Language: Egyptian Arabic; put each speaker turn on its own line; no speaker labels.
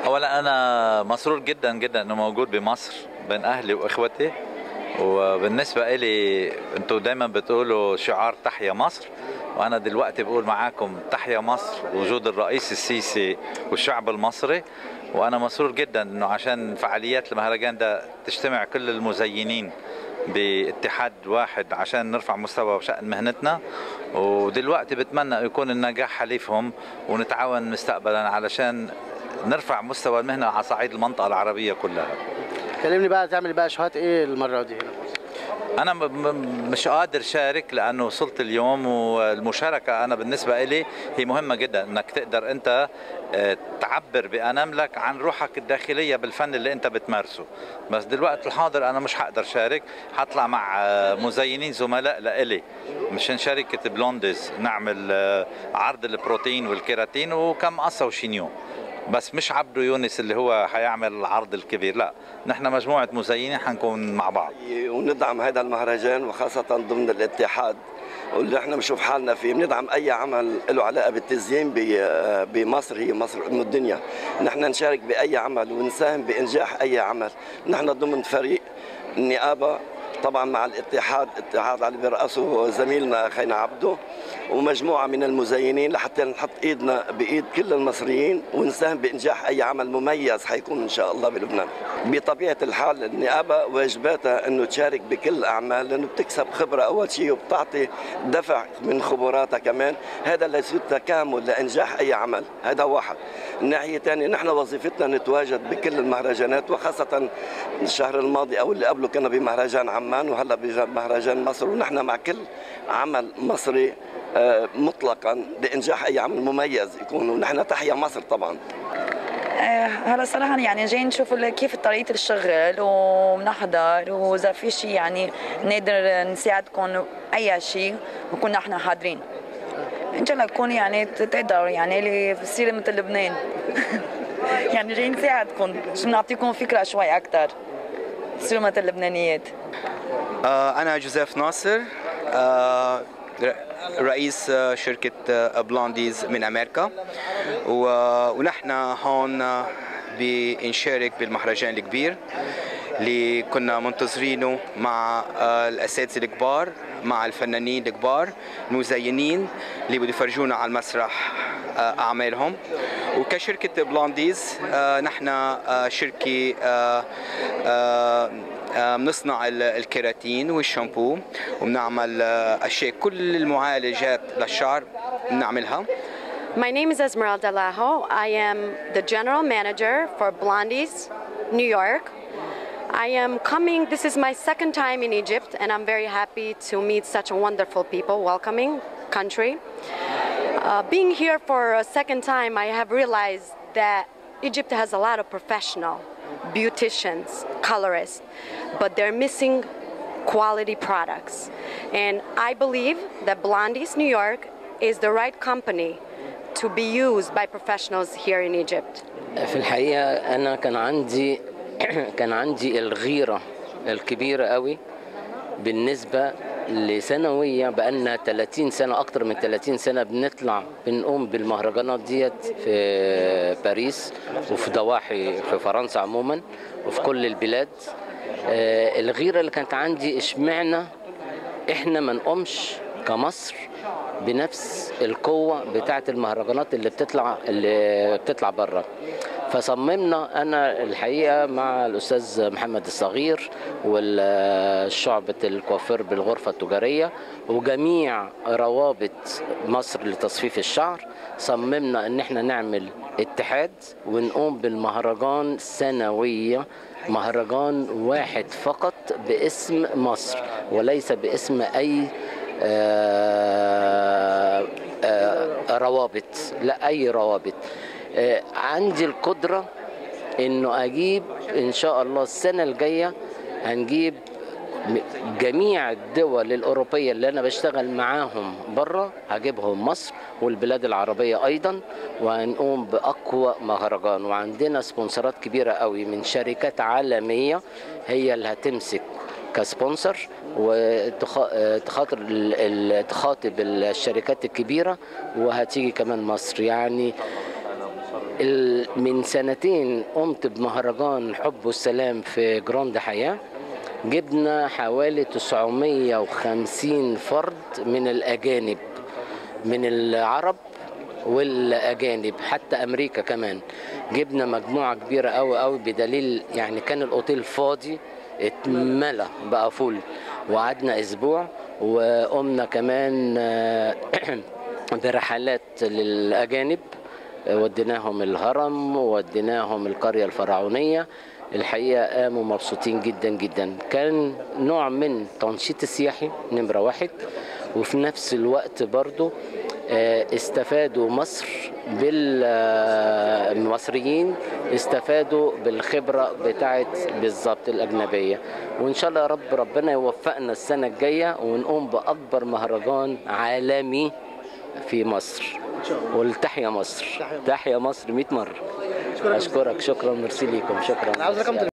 اولا انا مسرور جدا جدا انه موجود بمصر بين اهلي واخوتي وبالنسبه لي انتم دايما بتقولوا شعار تحيا مصر وانا دلوقتي بقول معاكم تحيا مصر وجود الرئيس السيسي والشعب المصري وانا مسرور جدا انه عشان فعاليات المهرجان ده تجتمع كل المزينين باتحاد واحد عشان نرفع مستوى وشأن مهنتنا ودلوقتي بتمنى يكون النجاح حليفهم ونتعاون مستقبلا علشان نرفع مستوى المهنة على صعيد المنطقة العربية كلها
كلمني بقى تعمل بقى شهات ايه المره دي هنا
انا م- م- مش قادر شارك لانه وصلت اليوم والمشاركه انا بالنسبه لي هي مهمه جدا انك تقدر انت آه، تعبر باناملك عن روحك الداخليه بالفن اللي انت بتمارسه بس دلوقتي الحاضر انا مش هقدر شارك حطلع مع آه، مزينين زملاء لإلي مشان شركه بلوندز نعمل آه، عرض البروتين والكيراتين وكم قصه وشينيو بس مش عبدو يونس اللي هو حيعمل العرض الكبير لا نحن مجموعه مزينين حنكون مع بعض
وندعم هذا المهرجان وخاصة ضمن الاتحاد واللي احنا بنشوف حالنا فيه بندعم اي عمل له علاقه بالتزيين ب- بمصر هي مصر ام الدنيا نحن نشارك باي عمل ونساهم بانجاح اي عمل نحن ضمن فريق النقابه طبعا مع الاتحاد اتحاد اللي بيرأسه زميلنا خينا عبده ومجموعه من المزينين لحتى نحط ايدنا بايد كل المصريين ونساهم بانجاح اي عمل مميز حيكون ان شاء الله بلبنان. بطبيعه الحال النقابه واجباتها انه تشارك بكل الاعمال لانه بتكسب خبره اول شيء وبتعطي دفع من خبراتها كمان هذا اللي يسود تكامل لانجاح اي عمل هذا واحد. الناحيه الثانيه نحن وظيفتنا نتواجد بكل المهرجانات وخاصه الشهر الماضي او اللي قبله كنا بمهرجان عمان وهلا بمهرجان مصر ونحن مع كل عمل مصري آه، مطلقا لانجاح اي عمل مميز يكون ونحن تحيا مصر طبعا
آه، هلا صراحة يعني جايين نشوف ال- كيف طريقة الشغل وبنحضر وإذا في شيء يعني نقدر نساعدكم أي شيء بكون نحن حاضرين إن شاء الله يكون يعني ت- تقدروا يعني اللي بصير مثل لبنان يعني جايين نساعدكم عشان نعطيكم فكرة شوي أكثر تصيروا مثل اللبنانيات
آه، أنا جوزيف ناصر آه، ر- رئيس آه، شركة آه، بلونديز من أمريكا و- ونحن هون آه، بنشارك بالمهرجان الكبير اللي كنا منتظرينه مع آه، الأساتذة الكبار مع الفنانين الكبار المزينين اللي بده يفرجونا على المسرح آه، أعمالهم وكشركة بلونديز آه، نحن آه، شركة آه، آه، آه، بنصنع ال- الكيراتين والشامبو وبنعمل آه، اشياء كل المعالجات للشعر بنعملها
My name is Esmeralda Lajo. I am the general manager for Blondies, New York. I am coming, this is my second time in Egypt, and I'm very happy to meet such a wonderful people, welcoming country. Uh, being here for a second time, I have realized that Egypt has a lot of professional beauticians, colorists, but they're missing quality products. And I believe that Blondies New York is the right company to be used by professionals here in Egypt.
في الحقيقة أنا كان عندي كان عندي الغيرة الكبيرة قوي بالنسبة لسنوية بقالنا 30 سنة أكتر من 30 سنة بنطلع بنقوم بالمهرجانات ديت في باريس وفي ضواحي في فرنسا عموما وفي كل البلاد آه، الغيرة اللي كانت عندي اشمعنا احنا ما نقومش كمصر بنفس القوة بتاعة المهرجانات اللي بتطلع اللي بتطلع بره فصممنا انا الحقيقه مع الاستاذ محمد الصغير والشعبة الكوافير بالغرفه التجاريه وجميع روابط مصر لتصفيف الشعر صممنا ان احنا نعمل اتحاد ونقوم بالمهرجان سنويه مهرجان واحد فقط باسم مصر وليس باسم اي آه، آه، روابط لا اي روابط آه، عندي القدره انه اجيب ان شاء الله السنه الجايه هنجيب م- جميع الدول الأوروبية اللي أنا بشتغل معاهم بره هجيبهم مصر والبلاد العربية أيضا وهنقوم بأقوى مهرجان وعندنا سبونسرات كبيرة قوي من شركات عالمية هي اللي هتمسك كسبونسر وتخاطر تخاطب الشركات الكبيرة وهتيجي كمان مصر يعني ال- من سنتين قمت بمهرجان حب والسلام في جراند حياة جبنا حوالي 950 فرد من الأجانب من العرب والاجانب حتى امريكا كمان جبنا مجموعه كبيره قوي قوي بدليل يعني كان الاوتيل فاضي اتملى بقى فل وقعدنا اسبوع وقمنا كمان آه، برحلات للاجانب وديناهم الهرم ووديناهم القريه الفرعونيه الحقيقه قاموا مبسوطين جدا جدا كان نوع من تنشيط السياحي نمره واحد وفي نفس الوقت برضو آه، استفادوا مصر بالمصريين استفادوا بالخبرة بتاعت بالظبط الأجنبية وإن شاء الله يا رب ربنا يوفقنا السنة الجاية ونقوم بأكبر مهرجان عالمي في مصر والتحيا مصر تحيا مصر 100 مرة أشكرك شكرا ميرسي ليكم شكرا
أنا عاوز رقم